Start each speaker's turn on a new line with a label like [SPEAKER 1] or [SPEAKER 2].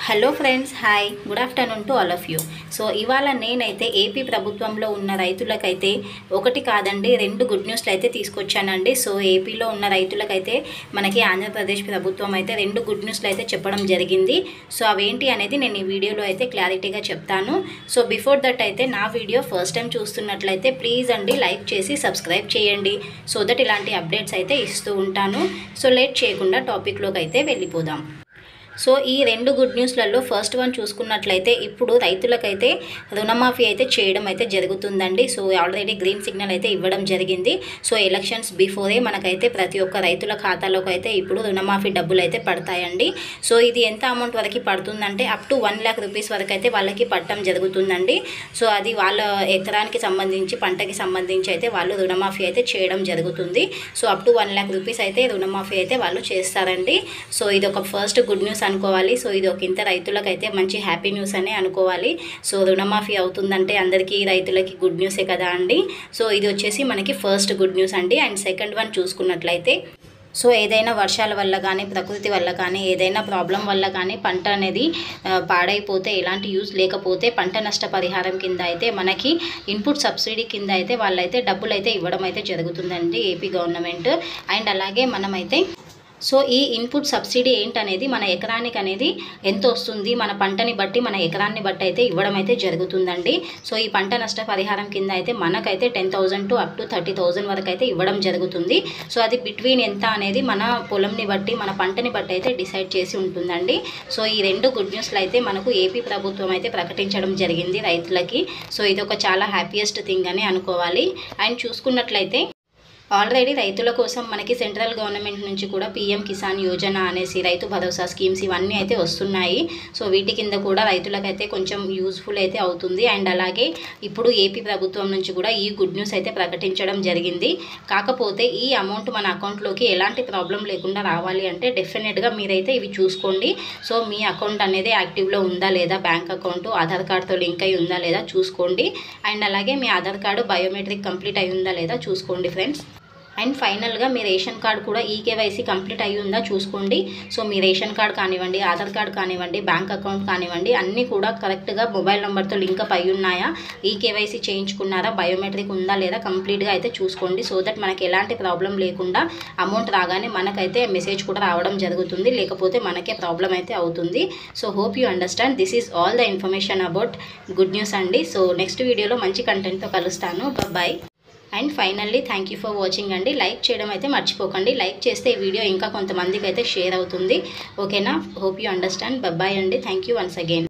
[SPEAKER 1] hello friends hi good afternoon to all of you so ఇవాళ నేనైతే AP ప్రభుత్వంలో ఉన్న రైతులకైతే ఒకటి కాదండి రెండు గుడ్ న్యూస్లు అయితే తీసుకొచ్చానండి సో ఏపీలో ఉన్న రైతులకైతే మనకి ఆంధ్రప్రదేశ్ ప్రభుత్వం అయితే రెండు గుడ్ న్యూస్లు అయితే చెప్పడం జరిగింది సో అవేంటి అనేది నేను ఈ వీడియోలో అయితే క్లారిటీగా చెప్తాను సో బిఫోర్ దట్ అయితే నా వీడియో ఫస్ట్ టైం చూస్తున్నట్లయితే ప్లీజ్ అండి లైక్ చేసి సబ్స్క్రైబ్ చేయండి సో దట్ ఇలాంటి అప్డేట్స్ అయితే ఇస్తూ ఉంటాను సో లేట్ చేయకుండా టాపిక్లోకి అయితే వెళ్ళిపోదాం సో ఈ రెండు గుడ్ న్యూస్లలో ఫస్ట్ వన్ చూసుకున్నట్లయితే ఇప్పుడు రైతులకైతే రుణమాఫీ అయితే చేయడం అయితే జరుగుతుందండి సో ఆల్రెడీ గ్రీన్ సిగ్నల్ అయితే ఇవ్వడం జరిగింది సో ఎలక్షన్స్ బిఫోరే మనకైతే ప్రతి ఒక్క రైతుల ఖాతాలోకి అయితే ఇప్పుడు రుణమాఫీ డబ్బులు అయితే పడతాయండి సో ఇది ఎంత అమౌంట్ వరకు పడుతుందంటే up to one lakh rupees వరకు అయితే వాళ్ళకి పట్టడం జరుగుతుందండి సో అది వాళ్ళ ఎకరానికి సంబంధించి పంటకి సంబంధించి అయితే వాళ్ళు రుణమాఫీ అయితే చేయడం జరుగుతుంది so up to one lakh rupees అయితే రుణమాఫీ అయితే వాళ్ళు చేస్తారండి సో ఇది ఒక ఫస్ట్ గుడ్ న్యూస్ అనుకోవాలి సో ఇది ఒక ఇంత రైతులకైతే మంచి హ్యాపీ న్యూస్ అనే అనుకోవాలి సో రుణమాఫీ అవుతుందంటే అందరికీ రైతులకి గుడ్ న్యూసే కదా అండి సో ఇది వచ్చేసి మనకి ఫస్ట్ గుడ్ న్యూస్ అండి అండ్ సెకండ్ వన్ చూసుకున్నట్లయితే సో ఏదైనా వర్షాల వల్ల కానీ ప్రకృతి వల్ల కానీ ఏదైనా ప్రాబ్లం వల్ల కానీ పంట అనేది ఆ, పాడైపోతే ఎలాంటి యూజ్ లేకపోతే పంట నష్ట పరిహారం కింద అయితే మనకి ఇన్పుట్ సబ్సిడీ కింద అయితే వాళ్ళైతే డబ్బులు అయితే ఇవ్వడం అయితే జరుగుతుందండి ఏపీ గవర్నమెంట్ అండ్ అలాగే మనమైతే సో ఈ ఇన్పుట్ సబ్సిడీ ఏంటనేది మన ఎకరానికి అనేది ఎంత వస్తుంది మన పంటని బట్టి మన ఎకరాన్ని బట్టి అయితే ఇవ్వడం అయితే జరుగుతుందండి సో ఈ పంట నష్ట పరిహారం కింద అయితే మనకైతే ten thousand to up to thirty thousand వరకు అయితే ఇవ్వడం జరుగుతుంది సో అది బిట్వీన్ ఎంత అనేది మన పొలంని బట్టి మన పంటని బట్టి అయితే డిసైడ్ చేసి ఉంటుందండి సో ఈ రెండు గుడ్ న్యూస్లు అయితే మనకు ఏపీ ప్రభుత్వం అయితే ప్రకటించడం జరిగింది రైతులకి సో ఇది ఒక చాలా హ్యాపీయెస్ట్ థింగ్ అని అనుకోవాలి అండ్ చూసుకున్నట్లయితే ఆల్రెడీ రైతుల కోసం మనకి సెంట్రల్ గవర్నమెంట్ నుంచి కూడా పీఎం కిసాన్ యోజన అనేసి రైతు భరోసా స్కీమ్స్ ఇవన్నీ అయితే వస్తున్నాయి సో వీటి కింద కూడా రైతులకైతే కొంచెం యూస్ఫుల్ అయితే అవుతుంది అండ్ అలాగే ఇప్పుడు ఏపీ ప్రభుత్వం నుంచి కూడా ఈ గుడ్ న్యూస్ అయితే ప్రకటించడం జరిగింది కాకపోతే ఈ అమౌంట్ మన అకౌంట్లోకి ఎలాంటి ప్రాబ్లం లేకుండా రావాలి అంటే డెఫినెట్గా మీరైతే ఇవి చూసుకోండి సో మీ అకౌంట్ అనేది యాక్టివ్లో ఉందా లేదా బ్యాంక్ అకౌంట్ ఆధార్ కార్డ్తో లింక్ అయి ఉందా లేదా చూసుకోండి అండ్ అలాగే మీ ఆధార్ కార్డు బయోమెట్రిక్ కంప్లీట్ అయి ఉందా లేదా చూసుకోండి ఫ్రెండ్స్ అండ్ ఫైనల్గా మీ రేషన్ కార్డ్ కూడా ఈ కేవైసీ కంప్లీట్ అయ్యి ఉందా చూసుకోండి సో మీ రేషన్ కార్డ్ కానివ్వండి ఆధార్ కార్డ్ కానివ్వండి బ్యాంక్ అకౌంట్ కానివ్వండి అన్నీ కూడా కరెక్ట్గా మొబైల్ నెంబర్తో లింకప్ అయి ఉన్నాయా ఈ కేవైసీ చేయించుకున్నారా బయోమెట్రిక్ ఉందా లేదా కంప్లీట్గా అయితే చూసుకోండి సో దట్ మనకి ఎలాంటి ప్రాబ్లం లేకుండా అమౌంట్ రాగానే మనకైతే మెసేజ్ కూడా రావడం జరుగుతుంది లేకపోతే మనకే ప్రాబ్లం అయితే అవుతుంది so hope you understand this is all the information about good news అండి సో నెక్స్ట్ వీడియోలో మంచి కంటెంట్తో కలుస్తాను bye and finally thank you for watching అండి లైక్ చేయడం అయితే మర్చిపోకండి లైక్ చేస్తే ఈ వీడియో ఇంకా కొంతమందికి అయితే షేర్ అవుతుంది ఓకేనా హోప్ యూ అండర్స్టాండ్ బాయ్ అండి థ్యాంక్ యూ వన్స్ అగైన్